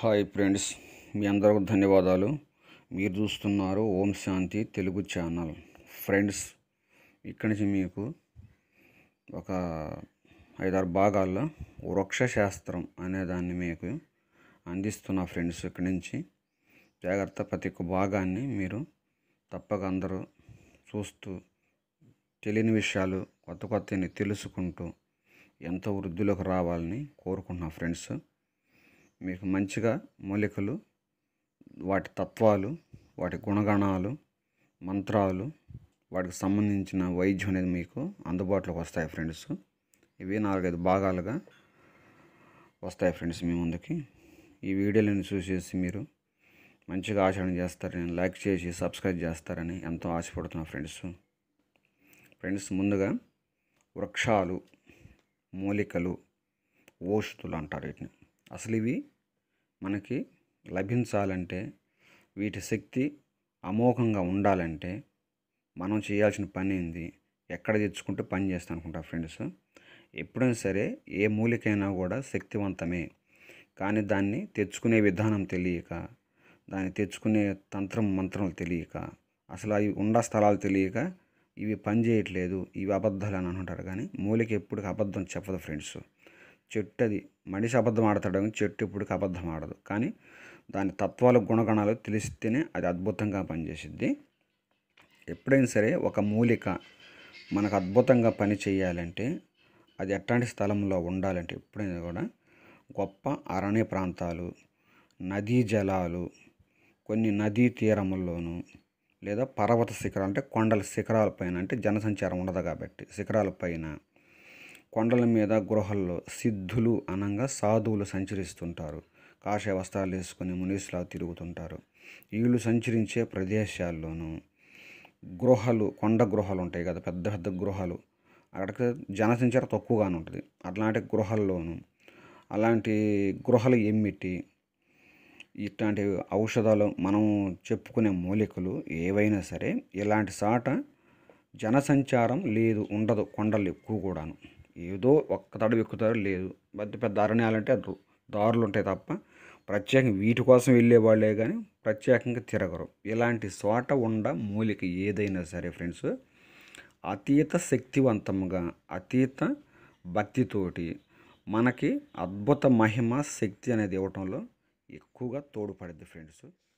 hi friends మీ అందరికి ధన్యవాదాలు మీరు చూస్తున్నారు ఓం శాంతి తెలుగు ఛానల్ ఫ్రెండ్స్ ఇక్కడి నుంచి మీకు ఒక ఐదారు భాగాల్లో వృక్ష శాస్త్రం అనే దాన్ని మీకు అందిస్తున్న ఫ్రెండ్స్ ఇక్కడి నుంచి జాగ్రత్త ప్రతి ఒక్క భాగాన్ని మీరు తప్పక అందరూ చూస్తూ తెలియని విషయాలు కొత్త కొత్తని తెలుసుకుంటూ ఎంతో వృద్ధిలోకి రావాలని కోరుకుంటున్నా ఫ్రెండ్స్ మీకు మంచిగా మూలికలు వాటి తత్వాలు వాటి గుణగణాలు మంత్రాలు వాటికి సంబంధించిన వైద్యం అనేది మీకు అందుబాటులోకి వస్తాయి ఫ్రెండ్స్ ఇవి నాలుగైదు భాగాలుగా వస్తాయి ఫ్రెండ్స్ మీ ముందుకి ఈ వీడియోలను చూసేసి మీరు మంచిగా ఆచరణ చేస్తారని లైక్ చేసి సబ్స్క్రైబ్ చేస్తారని ఎంతో ఆశపడుతున్నా ఫ్రెండ్స్ ఫ్రెండ్స్ ముందుగా వృక్షాలు మూలికలు ఓషధులు అంటారు వీటిని అసలు ఇవి మనకి లభించాలంటే వీటి శక్తి అమోఘంగా ఉండాలంటే మనం చేయాల్సిన పని ఏంది ఎక్కడ తెచ్చుకుంటే పని చేస్తాం అనుకుంటా ఫ్రెండ్స్ ఎప్పుడైనా సరే ఏ మూలికైనా కూడా శక్తివంతమే కానీ దాన్ని తెచ్చుకునే విధానం తెలియక దాన్ని తెచ్చుకునే తంత్రం మంత్రం తెలియక అసలు అవి ఉండ స్థలాలు తెలియక ఇవి పని చేయట్లేదు ఇవి అబద్ధాలు అని అంటారు కానీ మూలిక ఎప్పుడు అబద్ధం చెప్పదు ఫ్రెండ్స్ చెట్టు అది మనిషి అబద్ధం ఆడతాడు కానీ చెట్టు ఎప్పుడు అబద్ధం ఆడదు కానీ దాని తత్వాల గుణగణాలు తెలిస్తేనే అది అద్భుతంగా పనిచేసిద్ది ఎప్పుడైనా సరే ఒక మూలిక మనకు అద్భుతంగా పని చేయాలంటే అది ఎట్లాంటి స్థలంలో ఉండాలంటే ఎప్పుడైనా కూడా గొప్ప అరణ్య ప్రాంతాలు నదీ జలాలు కొన్ని నదీ తీరముల్లోనూ లేదా పర్వత శిఖరాలు అంటే కొండల శిఖరాల పైన అంటే జనసంచారం ఉండదు కాబట్టి శిఖరాల పైన కొండల మీద గృహల్లో సిద్ధులు అనంగా సాధువులు సంచరిస్తుంటారు కాషాయ వస్త్రాలు వేసుకొని మునీసులా తిరుగుతుంటారు వీళ్ళు సంచరించే ప్రదేశాల్లోనూ గృహలు కొండ గృహాలు ఉంటాయి కదా పెద్ద పెద్ద గృహాలు అక్కడికి జనసంచారం తక్కువగానే ఉంటుంది అట్లాంటి గృహాల్లోనూ అలాంటి గృహలు ఎమ్మిటి ఇట్లాంటి ఔషధాలు మనం చెప్పుకునే మూలికలు ఏవైనా సరే ఇలాంటి సాట జనసంచారం లేదు ఉండదు కొండలు ఎక్కువ కూడాను ఏదో ఒక్క తడవ ఎక్కుతారు లేదు పెద్ద పెద్ద అరణ్యాలంటే అది దారులు ఉంటాయి తప్ప ప్రత్యేకంగా వీటి కోసం వెళ్ళే వాళ్ళే కానీ ప్రత్యేకంగా తిరగరు ఇలాంటి చోట ఉండ మూలిక ఏదైనా సరే ఫ్రెండ్స్ అతీత శక్తివంతంగా అతీత భక్తితోటి మనకి అద్భుత మహిమ శక్తి అనేది ఇవ్వటంలో ఎక్కువగా తోడ్పడుద్ది ఫ్రెండ్స్